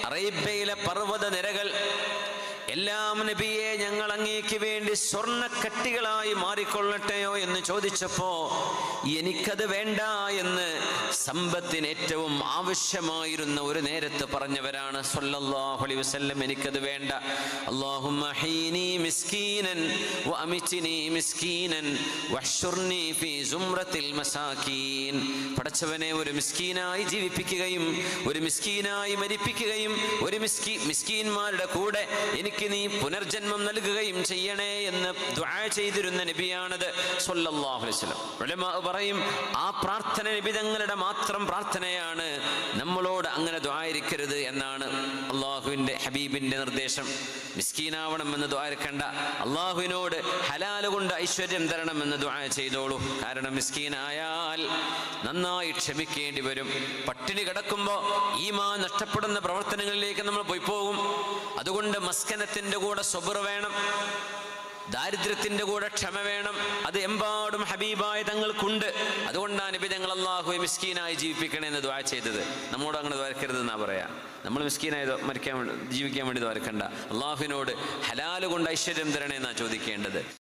അറേബ്യയിലെ പർവ്വത നിരകൾ എല്ലാം നബിയെ ഞങ്ങൾ അങ്ങേക്ക് വേണ്ടി സ്വർണ്ണക്കട്ടികളായി മാറിക്കൊള്ളട്ടെയോ എന്ന് ചോദിച്ചപ്പോ എനിക്കത് വേണ്ട എന്ന് സമ്പത്തിന് ഏറ്റവും ആവശ്യമായിരുന്ന ഒരു നേരത്ത് പറഞ്ഞവരാണ് സല്ലല്ലാഹു അലൈഹി വസല്ലം എനിക്കത് വേണ്ട അല്ലാഹുമ്മ ഹീനി മിസ്കീനൻ വഅമിത്നി മിസ്കീനൻ വഹ്ശുർനി ഫീ സുംറത്തിൽ മസാകീൻ പടച്ചവനെ ഒരു മിസ്കീനായി ജീവിപ്പിക്കുകയും ഒരു മിസ്കീനായി മരിപ്പിക്കുകയും ഒരു മിസ്കി മിസ്കീന്മാരുടെ കൂടെ എനിക്ക് നീ പുനർജന്മം നൽകുകയും ചെയ്യണേ എന്ന് ദുആ ചെയ്തിരുന്ന നബിയാണത് സല്ലല്ലാഹു അലൈഹി വസല്ലം ഉലമാ പറയും ആ പ്രാർത്ഥന നിബിതങ്ങളുടെ മാത്രം പ്രാർത്ഥനയാണ് നമ്മളോട് അങ്ങനെ ദ്വാരിക്കരുത് എന്നാണ് അള്ളാഹുവിൻ്റെ ഹബീബിൻ്റെ നിർദ്ദേശം മിസ്കീനാവണമെന്ന് ദ്വാരക്കണ്ട അള്ളാഹുവിനോട് ഹലാല് കൊണ്ട് ഐശ്വര്യം തരണമെന്ന് ദ്വാ ചെയ്തോളൂ കാരണം മിസ്കീനായാൽ നന്നായി ക്ഷമിക്കേണ്ടി വരും പട്ടിണി കിടക്കുമ്പോൾ ഈമാ നഷ്ടപ്പെടുന്ന പ്രവർത്തനങ്ങളിലേക്ക് നമ്മൾ പോയി പോകും അതുകൊണ്ട് മസ്കനത്തിൻ്റെ കൂടെ സ്വബർ വേണം ദാരിദ്ര്യത്തിന്റെ കൂടെ ക്ഷമ വേണം അത് എമ്പാടും ഹബീബായ തങ്ങൾക്കുണ്ട് അതുകൊണ്ടാണ് നബി ഞങ്ങൾ അള്ളാഹു മിസ്കീനായി ജീവിപ്പിക്കണേ എന്ന് ദ്വാ ചെയ്തത് നമ്മോട് അങ്ങനെ ദ്വാരക്കരുത് എന്നാ പറയാ നമ്മൾ മിസ്കീനായി ദ്വാ- മരിക്കാൻ വേണ്ടി ജീവിക്കാൻ വേണ്ടി ദ്വാരക്കണ്ട അള്ളാഹുവിനോട് ഹലാല് കൊണ്ട് ഐശ്വര്യം തരണേ എന്നാ ചോദിക്കേണ്ടത്